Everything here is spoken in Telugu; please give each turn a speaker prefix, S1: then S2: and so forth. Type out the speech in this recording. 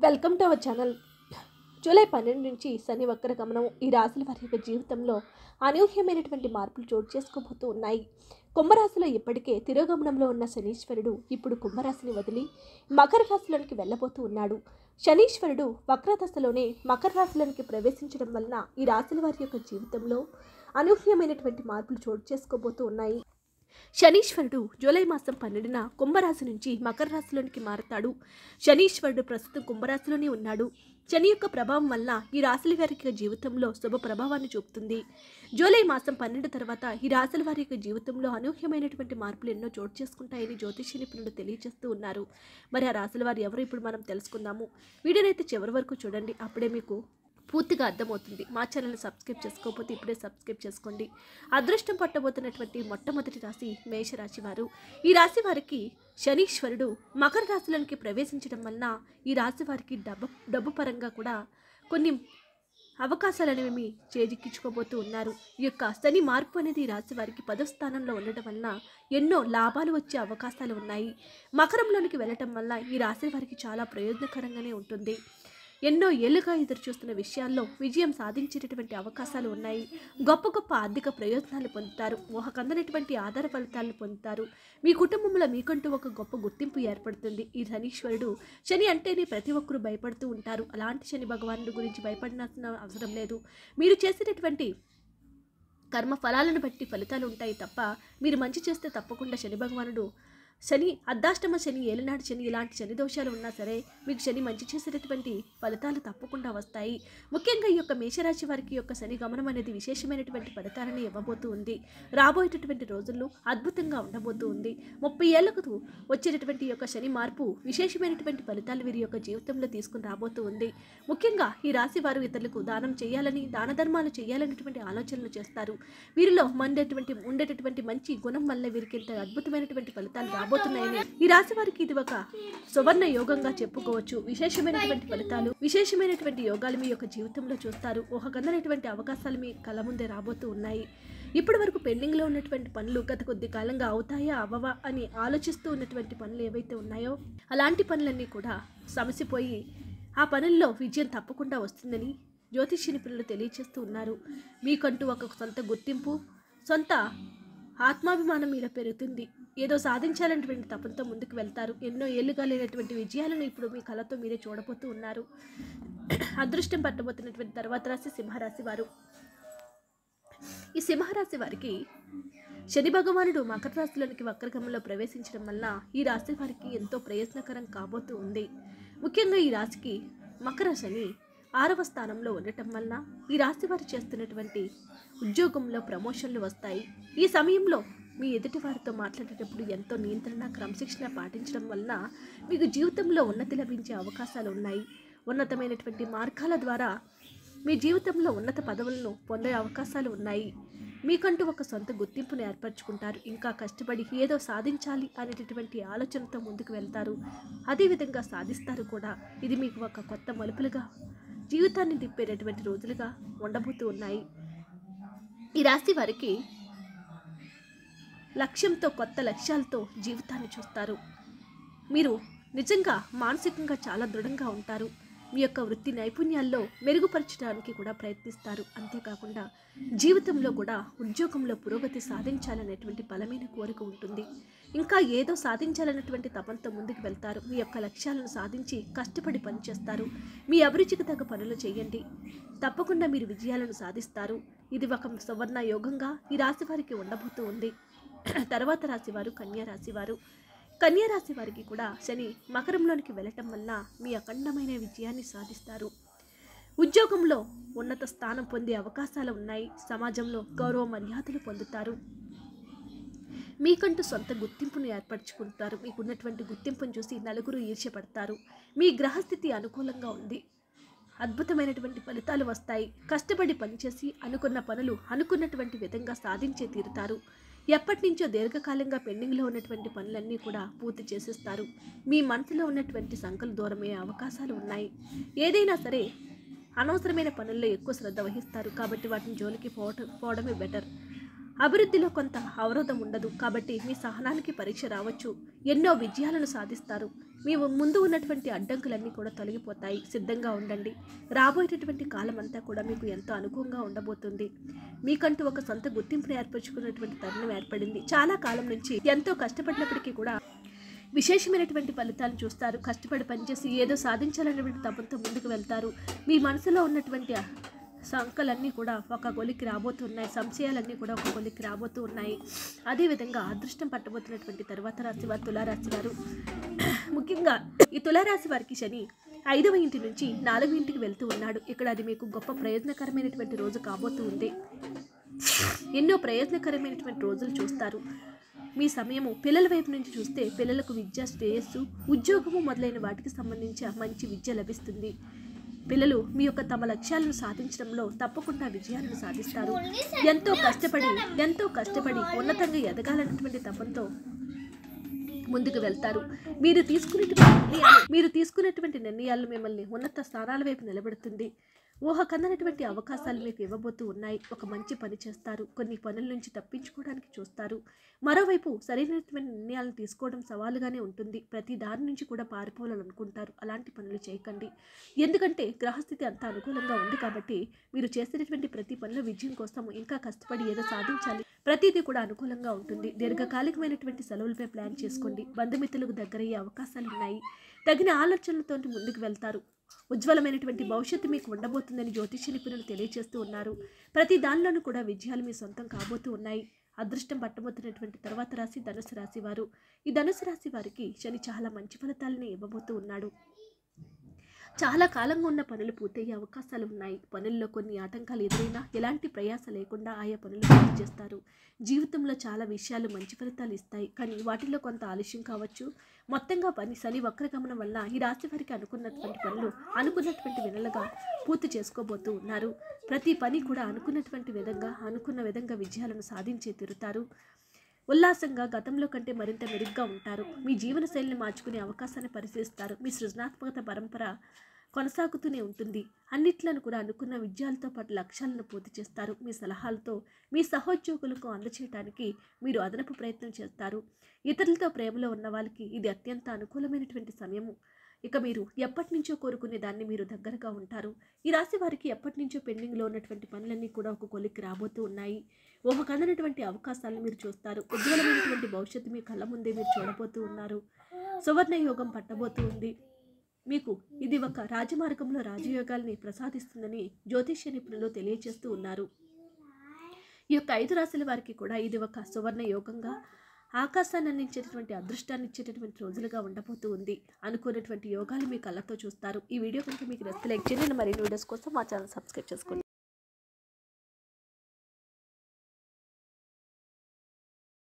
S1: welcome to our channel July పన్నెండు నుంచి శని వక్ర గమనం ఈ రాశుల వారి యొక్క జీవితంలో అనూహ్యమైనటువంటి మార్పులు చోటు చేసుకోబోతూ ఉన్నాయి కుంభరాశిలో ఇప్పటికే తిరోగమనంలో ఉన్న శనీశ్వరుడు ఇప్పుడు కుంభరాశిని వదిలి మకర రాశిలోనికి వెళ్ళబోతూ ఉన్నాడు శనీశ్వరుడు వక్రదశలోనే మకర రాశిలోనికి ప్రవేశించడం వలన ఈ రాశుల వారి యొక్క జీవితంలో అనూహ్యమైనటువంటి మార్పులు చోటు చేసుకోబోతూ ఉన్నాయి శనీశ్వరుడు జూలై మాసం పన్నెండున కుంభరాశి నుంచి మకర రాశిలోనికి మారతాడు శనీశ్వరుడు ప్రస్తుతం కుంభరాశిలోనే ఉన్నాడు శని యొక్క ప్రభావం వల్ల ఈ రాశుల వారి యొక్క జీవితంలో శుభ ప్రభావాన్ని చూపుతుంది జూలై మాసం పన్నెండు తర్వాత ఈ రాశుల వారి యొక్క జీవితంలో అనూహ్యమైనటువంటి మార్పులు ఎన్నో చోటు చేసుకుంటాయని జ్యోతిష నిపుణులు తెలియజేస్తూ ఉన్నారు మరి ఆ రాశుల వారు ఎవరు ఇప్పుడు మనం తెలుసుకుందాము వీడియోనైతే చివరి వరకు చూడండి అప్పుడే మీకు పూర్తిగా అర్థమవుతుంది మా ఛానల్ని సబ్స్క్రైబ్ చేసుకోకపోతే ఇప్పుడే సబ్స్క్రైబ్ చేసుకోండి అదృష్టం పట్టబోతున్నటువంటి మొట్టమొదటి రాశి మేషరాశి వారు ఈ రాశి వారికి శనీశ్వరుడు మకర రాశిలోనికి ప్రవేశించడం వలన ఈ రాశి వారికి డబ్బు డబ్బు పరంగా కూడా కొన్ని అవకాశాలు అనేవి చేజిక్కించుకోబోతూ ఉన్నారు ఈ యొక్క శని మార్పు అనేది ఈ రాశి వారికి పదో స్థానంలో ఉండటం వలన ఎన్నో లాభాలు వచ్చే అవకాశాలు ఉన్నాయి మకరంలోనికి వెళ్ళటం వల్ల ఈ రాశి వారికి చాలా ప్రయోజనకరంగానే ఉంటుంది ఎన్నో ఏళ్లుగా ఎదురు చూస్తున్న విషయాల్లో విజయం సాధించేటటువంటి అవకాశాలు ఉన్నాయి గొప్ప గొప్ప ఆర్థిక ప్రయోజనాలు పొందుతారు ఊహకందనటువంటి ఆధార ఫలితాలను పొందుతారు మీ కుటుంబంలో మీకంటూ ఒక గొప్ప గుర్తింపు ఏర్పడుతుంది ఈ శనీశ్వరుడు శని అంటేనే ప్రతి ఒక్కరూ భయపడుతూ ఉంటారు అలాంటి శని భగవానుడి గురించి భయపడాల్సిన అవసరం లేదు మీరు చేసేటటువంటి కర్మ ఫలాలను బట్టి ఫలితాలు ఉంటాయి తప్ప మీరు మంచి చేస్తే తప్పకుండా శని భగవానుడు శని అర్ధాష్టమ శని ఏలినాడు శని ఇలాంటి శని దోషాలు ఉన్నా సరే మీకు శని మంచి చేసేటటువంటి ఫలితాలు తప్పకుండా వస్తాయి ముఖ్యంగా ఈ యొక్క మేషరాశి వారికి యొక్క శని గమనం అనేది విశేషమైనటువంటి ఫలితాలను ఇవ్వబోతూ ఉంది రాబోయేటటువంటి రోజుల్లో అద్భుతంగా ఉండబోతూ ఉంది ముప్పై ఏళ్లకు వచ్చేటటువంటి ఈ యొక్క శని మార్పు విశేషమైనటువంటి ఫలితాలు వీరి యొక్క జీవితంలో తీసుకుని రాబోతూ ఉంది ముఖ్యంగా ఈ రాశి వారు ఇతరులకు దానం చేయాలని దాన ధర్మాలు చేయాలనేటువంటి ఆలోచనలు చేస్తారు వీరిలో మండేటువంటి ఉండేటటువంటి మంచి గుణం వల్ల వీరికి ఇంత అద్భుతమైనటువంటి ఫలితాలు రాబోతున్నాయని ఈ రాశి వారికి ఇది ఒక సువర్ణ యోగంగా చెప్పుకోవచ్చు విశేషమైనటువంటి ఫలితాలు విశేషమైనటువంటి యోగాలు మీ యొక్క జీవితంలో చూస్తారు ఊహకందనటువంటి అవకాశాలు మీ కళ్ళ ముందే రాబోతూ ఉన్నాయి ఇప్పటి వరకు పెండింగ్లో ఉన్నటువంటి పనులు గత కొద్ది కాలంగా అవుతాయా అవ్వవా అని ఆలోచిస్తూ ఉన్నటువంటి పనులు ఏవైతే ఉన్నాయో అలాంటి పనులన్నీ కూడా సమసిపోయి ఆ పనుల్లో విజయం తప్పకుండా వస్తుందని జ్యోతిష నిపుణులు తెలియజేస్తూ ఉన్నారు మీకంటూ ఒక సొంత గుర్తింపు సొంత ఆత్మాభిమానం మీద పెరుగుతుంది ఏదో సాధించాలనేటువంటి తపంతో ముందుకు వెళ్తారు ఎన్నో ఏళ్ళుగా లేనటువంటి విజయాలను ఇప్పుడు మీ కళతో మీరే చూడబోతూ ఉన్నారు అదృష్టం పట్టబోతున్నటువంటి తర్వాత రాశి సింహరాశి వారు ఈ సింహరాశి వారికి శని భగవానుడు మకర రాశిలోనికి వక్రగమంలో ప్రవేశించడం వల్ల ఈ రాశి వారికి ఎంతో ప్రయోజనకరం కాబోతూ ఉంది ముఖ్యంగా ఈ రాశికి మకర శని ఆరవ స్థానంలో ఉండటం వలన ఈ రాశి వారు చేస్తున్నటువంటి ఉద్యోగంలో ప్రమోషన్లు వస్తాయి ఈ సమయంలో మీ ఎదుటి వారితో మాట్లాడేటప్పుడు ఎంతో నియంత్రణ క్రమశిక్షణ పాటించడం వలన మీకు జీవితంలో ఉన్నతి లభించే అవకాశాలు ఉన్నాయి ఉన్నతమైనటువంటి మార్గాల ద్వారా మీ జీవితంలో ఉన్నత పదవులను పొందే అవకాశాలు ఉన్నాయి మీకంటూ ఒక సొంత గుర్తింపును ఏర్పరచుకుంటారు ఇంకా కష్టపడి ఏదో సాధించాలి అనేటటువంటి ఆలోచనతో ముందుకు వెళ్తారు అదేవిధంగా సాధిస్తారు కూడా ఇది మీకు ఒక కొత్త మలుపులుగా జీవితాన్ని తిప్పేటటువంటి రోజులుగా ఉండబోతూ ఉన్నాయి ఈ రాశి వారికి లక్ష్యంతో కొత్త లక్ష్యాలతో జీవితాన్ని చూస్తారు మీరు నిజంగా మానసికంగా చాలా దృఢంగా ఉంటారు మీ యొక్క వృత్తి నైపుణ్యాల్లో మెరుగుపరచడానికి కూడా ప్రయత్నిస్తారు అంతేకాకుండా జీవితంలో కూడా ఉద్యోగంలో పురోగతి సాధించాలనేటువంటి బలమైన కోరిక ఉంటుంది ఇంకా ఏదో సాధించాలనేటువంటి తపంతో ముందుకు వెళ్తారు మీ యొక్క లక్ష్యాలను సాధించి కష్టపడి పనిచేస్తారు మీ అభిరుచికి తగ్గ పనులు చేయండి తప్పకుండా మీరు విజయాలను సాధిస్తారు ఇది ఒక సువర్ణ యోగంగా ఈ రాశి వారికి ఉండబోతూ ఉంది తర్వాత రాశివారు కన్యా రాశివారు కన్యా రాశి వారికి కూడా శని మకరంలోనికి వెళ్ళటం వల్ల మీ అఖండమైన విజయాన్ని సాధిస్తారు ఉద్యోగంలో ఉన్నత స్థానం పొందే అవకాశాలు ఉన్నాయి సమాజంలో గౌరవ మర్యాదలు పొందుతారు మీకంటూ సొంత గుర్తింపును ఏర్పరచుకుంటారు మీకున్నటువంటి గుర్తింపును చూసి నలుగురు ఈర్ష్యపడతారు మీ గ్రహస్థితి అనుకూలంగా ఉంది అద్భుతమైనటువంటి ఫలితాలు వస్తాయి కష్టపడి పనిచేసి అనుకున్న పనులు అనుకున్నటువంటి విధంగా సాధించే తీరుతారు ఎప్పటి నుంచో దీర్ఘకాలంగా పెండింగ్లో ఉన్నటువంటి పనులన్నీ కూడా పూర్తి చేసేస్తారు మీ మనసులో ఉన్నటువంటి సంకలు దూరమయ్యే అవకాశాలు ఉన్నాయి ఏదైనా సరే అనవసరమైన పనుల్లో ఎక్కువ శ్రద్ధ వహిస్తారు కాబట్టి వాటిని జోలికి పోవటం పోవడమే బెటర్ అభివృద్ధిలో కొంత అవరోధం ఉండదు కాబట్టి మీ సహనానికి పరీక్ష రావచ్చు ఎన్నో విజయాలను సాధిస్తారు మీ ముందు ఉన్నటువంటి అడ్డంకులన్నీ కూడా తొలగిపోతాయి సిద్ధంగా ఉండండి రాబోయేటటువంటి కాలం అంతా కూడా మీకు ఎంతో అనుకూలంగా ఉండబోతుంది మీకంటూ ఒక సొంత గుర్తింపును ఏర్పరచుకున్నటువంటి తరుణం ఏర్పడింది చాలా కాలం నుంచి ఎంతో కష్టపడినప్పటికీ కూడా విశేషమైనటువంటి ఫలితాలను చూస్తారు కష్టపడి పనిచేసి ఏదో సాధించాలనేటువంటి తపంతో ముందుకు వెళ్తారు మీ మనసులో ఉన్నటువంటి సంకలన్నీ కూడా ఒక కొలికి రాబోతున్నాయి సంశయాలన్నీ కూడా ఒక కొలికి రాబోతూ ఉన్నాయి అదేవిధంగా అదృష్టం పట్టబోతున్నటువంటి తర్వాత రాశి వారు తులారాశి వారు ముఖ్యంగా ఈ తులారాశి వారికి శని ఐదవ ఇంటి నుంచి నాలుగవ ఇంటికి వెళ్తూ ఉన్నాడు ఇక్కడ అది మీకు గొప్ప ప్రయోజనకరమైనటువంటి రోజు కాబోతూ ఉంది ఎన్నో ప్రయోజనకరమైనటువంటి రోజులు చూస్తారు మీ సమయము పిల్లల వైపు నుంచి చూస్తే పిల్లలకు విద్య శ్రేయస్సు ఉద్యోగము మొదలైన వాటికి సంబంధించి మంచి విద్య లభిస్తుంది పిల్లలు మీ యొక్క తమ లక్ష్యాలను సాధించడంలో తప్పకుండా విజయాలను సాధిస్తారు ఎంతో కష్టపడి ఎంతో కష్టపడి ఉన్నతంగా ఎదగాలన్నటువంటి తపంతో ముందుకు వెళ్తారు మీరు తీసుకునేటువంటి నిర్ణయాలు మీరు తీసుకునేటువంటి నిర్ణయాలు మిమ్మల్ని ఉన్నత స్థానాల వైపు నిలబెడుతుంది ఊహ కందనటువంటి అవకాశాలు మీకు ఇవ్వబోతూ ఉన్నాయి ఒక మంచి పని చేస్తారు కొన్ని పనుల నుంచి తప్పించుకోవడానికి చూస్తారు మరోవైపు సరైనటువంటి నిర్ణయాలను తీసుకోవడం సవాలుగానే ఉంటుంది ప్రతి దారి నుంచి కూడా పారిపోవాలని అనుకుంటారు అలాంటి పనులు చేయకండి ఎందుకంటే గ్రహస్థితి అంత అనుకూలంగా ఉంది కాబట్టి మీరు చేసేటటువంటి ప్రతి పనిలో విజయం కోసం ఇంకా కష్టపడి ఏదో సాధించాలి ప్రతిదీ కూడా అనుకూలంగా ఉంటుంది దీర్ఘకాలికమైనటువంటి సెలవులపై ప్లాన్ చేసుకోండి బంధుమిత్రులకు దగ్గరయ్యే అవకాశాలు ఉన్నాయి తగిన ఆలోచనలతో ముందుకు వెళ్తారు ఉజ్వలమైనటువంటి భవిష్యత్తు మీకు ఉండబోతుందని జ్యోతిష నిపుణులు తెలియజేస్తూ ఉన్నారు ప్రతి దానిలోనూ కూడా విజయాలు మీ సొంతం కాబోతూ ఉన్నాయి అదృష్టం పట్టబోతున్నటువంటి తర్వాత రాశి ధనుసు రాశి వారు ఈ ధనుసు రాశి వారికి శని చాలా మంచి ఫలితాలని ఇవ్వబోతూ ఉన్నాడు చాలా కాలంగా ఉన్న పనులు పూర్తయ్యే అవకాశాలు ఉన్నాయి పనుల్లో కొన్ని ఆటంకాలు ఎదురైనా ఎలాంటి ప్రయాస లేకుండా ఆయా పనులు పూర్తి చేస్తారు జీవితంలో చాలా విషయాలు మంచి ఫలితాలు ఇస్తాయి కానీ వాటిలో కొంత ఆలస్యం కావచ్చు మొత్తంగా పని శని వక్రగమనం వల్ల ఈ రాశి వారికి అనుకున్నటువంటి పనులు అనుకున్నటువంటి విధంగా పూర్తి చేసుకోబోతూ ఉన్నారు ప్రతి పని కూడా అనుకున్నటువంటి విధంగా అనుకున్న విధంగా విజయాలను సాధించే తీరుతారు ఉల్లాసంగా గతంలో కంటే మరింత మెరుగ్గా ఉంటారు మీ జీవన శైలిని మార్చుకునే అవకాశాన్ని పరిశీలిస్తారు మీ సృజనాత్మకత పరంపర కొనసాగుతూనే ఉంటుంది అన్నిట్లను కూడా అనుకున్న విజయాలతో పాటు లక్ష్యాలను పూర్తి చేస్తారు మీ సలహాలతో మీ సహోద్యోగులకు అందచేయడానికి మీరు అదనపు ప్రయత్నం చేస్తారు ఇతరులతో ప్రేమలో ఉన్న వాళ్ళకి ఇది అత్యంత అనుకూలమైనటువంటి సమయము ఇక మీరు ఎప్పటి నుంచో కోరుకునే దాన్ని మీరు దగ్గరగా ఉంటారు ఈ రాశి వారికి ఎప్పటి నుంచో పెండింగ్లో ఉన్నటువంటి పనులన్నీ కూడా ఒక కొలిక్కి రాబోతూ ఉన్నాయి ఊహ కందనటువంటి అవకాశాలను మీరు చూస్తారు ఉజ్వలమైనటువంటి భవిష్యత్తు మీ కళ్ళ ముందే మీరు చూడబోతూ ఉన్నారు సువర్ణ యోగం పట్టబోతూ ఉంది మీకు ఇది ఒక రాజమార్గంలో రాజయోగాల్ని ప్రసాదిస్తుందని జ్యోతిష్య నిపుణులు తెలియజేస్తూ ఉన్నారు ఈ యొక్క ఐదు రాశుల వారికి కూడా ఇది ఒక సువర్ణ యోగంగా ఆకాశాన్ని అందించేటటువంటి అదృష్టాన్ని ఇచ్చేటటువంటి రోజులుగా ఉండబోతూ ఉంది అనుకున్నటువంటి యోగాలు మీ కళ్ళతో చూస్తారు ఈ వీడియో కనుక మీకు నచ్చితే లైక్ చేయండి మరిన్ని వీడియోస్ కోసం మా ఛానల్ సబ్స్క్రైబ్ చేసుకోండి